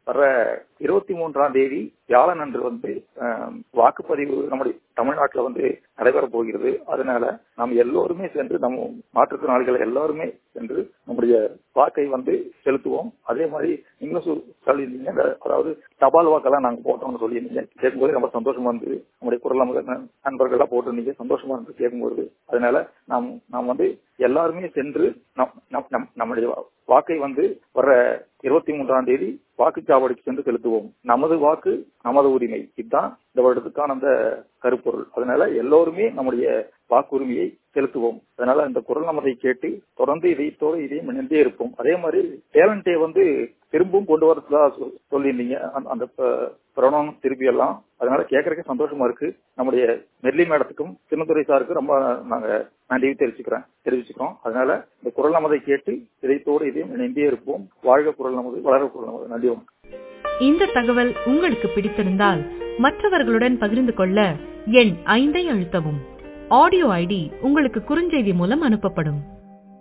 வர்ற இருபத்தி மூன்றாம் தேதி வியாழன் அன்று வந்து ஆம், வாக்குப்பதிவு நம்முடைய தமிழ்நாட்டுல வந்து நடைபெற போகிறது அதனால நாம் எல்லோருமே சென்று நம்ம மாற்றுத்திறனாளிகள் எல்லாருமே சென்று நம்முடைய வாக்கை வந்து செலுத்துவோம் அதே மாதிரி நீங்களும் சொல்- சொல்லியிருந்தீங்க இந்த- அதாவது தபால் வாக்கெல்லாம் நாங்க போட்டோம்னு சொல்லியிருந்தீங்க கேட்கும்போது ரொம்ப சந்தோஷமா இருந்தது நம்முடைய குரல் நமக்கு நண்பர்கள்லாம் போட்டிருந்தீங்க சந்தோஷமா இருந்து கேட்கும்போது அதனால நாம் நாம் வந்து எல்லாருமே சென்று நம் நம்- நம்- நம்முடைய வாக்கை வந்து வர்ற இருபத்தி மூன்றாம் தேதி வாக்குச்சாவடிக்கு சென்று செலுத்துவோம் நமது வாக்கு நமது உரிமை இதுதான் இந்த வருடத்துக்கான அந்த கருப்பொருள் அதனால எல்லோருமே நம்முடைய வாக்குரிமையை செலுத்துவோம் அதனால இந்த குரல் நமதை கேட்டு தொடர்ந்து இதயத்தோடு இதையும் இணைந்தே இருப்போம் அதே மாதிரி டேலண்ட் டே வந்து திரும்பவும் கொண்டு வரதா சொ- சொல்லியிருந்தீங்க அந்த- அந்த பிரணம் திருப்பி எல்லாம் அதனால கேட்கறதுக்கு சந்தோஷமா இருக்கு நம்முடைய நெல்லி மேடத்துக்கும் சின்னத்துறை சாருக்கும் ரொம்ப நாங்க நன்றி தெரிவிச்சுக்கிறேன் தெரிவிச்சுக்கிறோம் அதனால இந்த குரல் நமதை கேட்டு இதயத்தோடு இதையும் இணைந்தே இருப்போம் வாழ்க குரல் நமது வளர குரல் நமது நன்றி வணக்கம் இந்த தகவல் உங்களுக்கு பிடித்திருந்தால் மற்றவர்களுடன் பகிர்ந்து கொள்ள எண் ஐந்தை அழுத்தவும் ஆடியோ ஐடி உங்களுக்கு குறுஞ்செய்தி மூலம் அனுப்பப்படும்